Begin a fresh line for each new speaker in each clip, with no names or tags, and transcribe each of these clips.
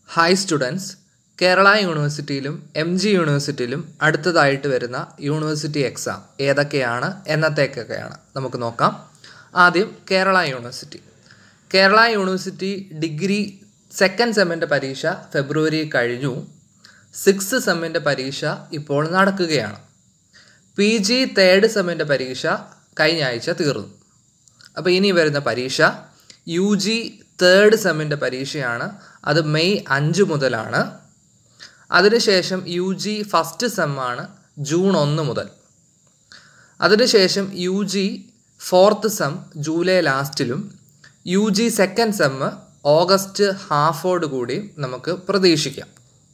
hi students Kerala യൂണിവേഴ്സിറ്റിയിലും M G യൂണിവേഴ്സിറ്റിയിലും അടുത്തതായിട്ട് വരുന്ന യൂണിവേഴ്സിറ്റി എക്സാം ഏതൊക്കെയാണ് എന്നത്തേക്കൊക്കെയാണ് നമുക്ക് നോക്കാം ആദ്യം Kerala university Kerala university degree second സെമ്മിൻ്റെ പരീക്ഷ ഫെബ്രുവരി കഴിഞ്ഞു സിക്സ് സെമ്മിൻ്റെ പരീക്ഷ ഇപ്പോൾ നടക്കുകയാണ് പി ജി തേർഡ് സെമ്മിൻ്റെ പരീക്ഷ കഴിഞ്ഞ ആഴ്ച തീർന്നു അപ്പോൾ ഇനി വരുന്ന പരീക്ഷ യു ജി തേർഡ് സെമ്മിൻ്റെ പരീക്ഷയാണ് അത് മെയ് അഞ്ച് മുതലാണ് അതിനുശേഷം യു ജി ഫസ്റ്റ് സെമ്മാണ് ജൂൺ ഒന്ന് മുതൽ അതിനുശേഷം U G fourth sem July ലാസ്റ്റിലും U G second sem August ഹാഫോട് കൂടി നമുക്ക് പ്രതീക്ഷിക്കാം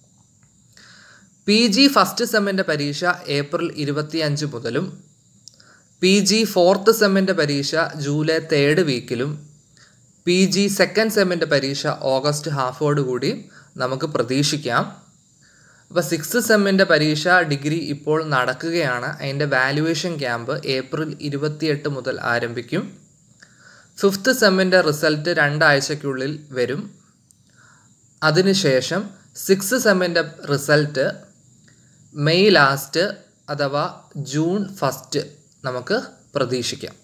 പി ജി ഫസ്റ്റ് സെമ്മിൻ്റെ പരീക്ഷ ഏപ്രിൽ ഇരുപത്തിയഞ്ച് മുതലും പി ജി ഫോർത്ത് സെമ്മിൻ്റെ പരീക്ഷ ജൂലൈ തേർഡ് വീക്കിലും പി ജി സെക്കൻഡ് സെമ്മിൻ്റെ പരീക്ഷ ഓഗസ്റ്റ് ഹാഫോട് കൂടി നമുക്ക് പ്രതീക്ഷിക്കാം അപ്പോൾ സിക്സ് സെമ്മിൻ്റെ പരീക്ഷ ഡിഗ്രി ഇപ്പോൾ നടക്കുകയാണ് അതിൻ്റെ വാല്യുവേഷൻ ക്യാമ്പ് ഏപ്രിൽ ഇരുപത്തിയെട്ട് മുതൽ ആരംഭിക്കും ഫിഫ്ത്ത് സെമ്മിൻ്റെ റിസൾട്ട് രണ്ടാഴ്ചയ്ക്കുള്ളിൽ വരും അതിനുശേഷം സിക്സ് സെമ്മിൻ്റെ റിസൾട്ട് മെയ് ലാസ്റ്റ് അഥവാ ജൂൺ ഫസ്റ്റ് നമുക്ക് പ്രതീക്ഷിക്കാം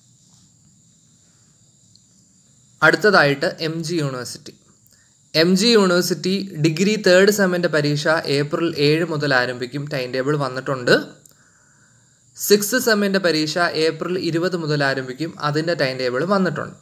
അടുത്തതായിട്ട് M G university M G university degree third സെമ്മിൻ്റെ പരീക്ഷ ഏപ്രിൽ ഏഴ് മുതൽ ആരംഭിക്കും ടൈം ടേബിൾ വന്നിട്ടുണ്ട് സിക്സ് സെമ്മിൻ്റെ പരീക്ഷ ഏപ്രിൽ ഇരുപത് മുതൽ ആരംഭിക്കും അതിൻ്റെ ടൈം ടേബിൾ വന്നിട്ടുണ്ട്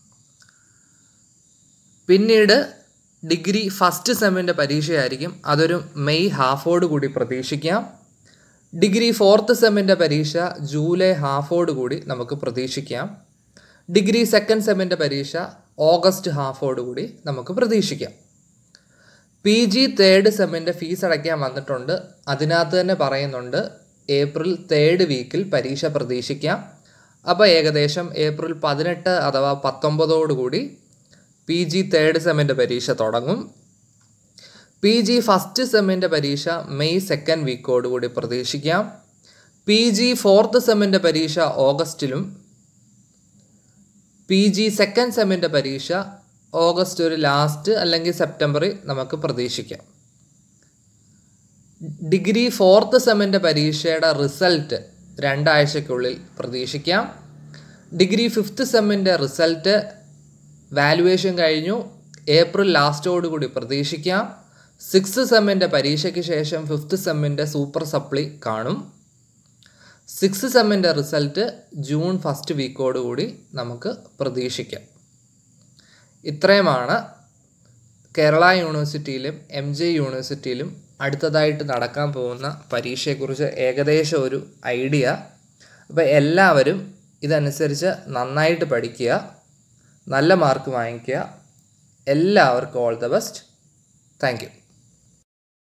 പിന്നീട് ഡിഗ്രി ഫസ്റ്റ് സെമ്മിൻ്റെ പരീക്ഷയായിരിക്കും അതൊരു മെയ് ഹാഫോട് കൂടി പ്രതീക്ഷിക്കാം ഡിഗ്രി ഫോർത്ത് സെമ്മിൻ്റെ പരീക്ഷ ജൂലൈ ഹാഫോട് കൂടി നമുക്ക് പ്രതീക്ഷിക്കാം ഡിഗ്രി സെക്കൻഡ് സെമ്മിൻ്റെ പരീക്ഷ ഓഗസ്റ്റ് ഹാഫോട് കൂടി നമുക്ക് പ്രതീക്ഷിക്കാം പി ജി തേർഡ് സെമ്മിൻ്റെ ഫീസ് അടയ്ക്കാൻ വന്നിട്ടുണ്ട് അതിനകത്ത് തന്നെ പറയുന്നുണ്ട് ഏപ്രിൽ തേർഡ് വീക്കിൽ പരീക്ഷ പ്രതീക്ഷിക്കാം അപ്പോൾ ഏകദേശം ഏപ്രിൽ പതിനെട്ട് അഥവാ പത്തൊമ്പതോട് കൂടി പി ജി തേർഡ് സെമ്മിൻ്റെ പരീക്ഷ തുടങ്ങും പി ജി ഫസ്റ്റ് സെമ്മിൻ്റെ പരീക്ഷ മെയ് സെക്കൻഡ് വീക്കോട് കൂടി പ്രതീക്ഷിക്കാം പി ജി ഫോർത്ത് സെമ്മിൻ്റെ പരീക്ഷ ഓഗസ്റ്റിലും പി ജി സെക്കൻഡ് സെമ്മിൻ്റെ പരീക്ഷ ഓഗസ്റ്റ് ഒരു ലാസ്റ്റ് അല്ലെങ്കിൽ സെപ്റ്റംബറിൽ നമുക്ക് പ്രതീക്ഷിക്കാം ഡിഗ്രി ഫോർത്ത് സെമ്മിൻ്റെ പരീക്ഷയുടെ റിസൾട്ട് രണ്ടാഴ്ചയ്ക്കുള്ളിൽ പ്രതീക്ഷിക്കാം ഡിഗ്രി ഫിഫ്ത്ത് സെമ്മിൻ്റെ റിസൾട്ട് വാലുവേഷൻ കഴിഞ്ഞു ഏപ്രിൽ ലാസ്റ്റോടുകൂടി പ്രതീക്ഷിക്കാം സിക്സ് സെമ്മിൻ്റെ പരീക്ഷയ്ക്ക് ശേഷം ഫിഫ്ത്ത് സെമ്മിൻ്റെ സൂപ്പർ സപ്ലി കാണും സിക്സ് സെമ്മിൻ്റെ റിസൾട്ട് ജൂൺ ഫസ്റ്റ് വീക്കോടുകൂടി നമുക്ക് പ്രതീക്ഷിക്കാം ഇത്രയുമാണ് കേരള യൂണിവേഴ്സിറ്റിയിലും എം ജെ യൂണിവേഴ്സിറ്റിയിലും അടുത്തതായിട്ട് നടക്കാൻ പോകുന്ന പരീക്ഷയെക്കുറിച്ച് ഏകദേശം ഒരു ഐഡിയ അപ്പോൾ എല്ലാവരും ഇതനുസരിച്ച് നന്നായിട്ട് പഠിക്കുക നല്ല മാർക്ക് വാങ്ങിക്കുക എല്ലാവർക്കും all the best thank U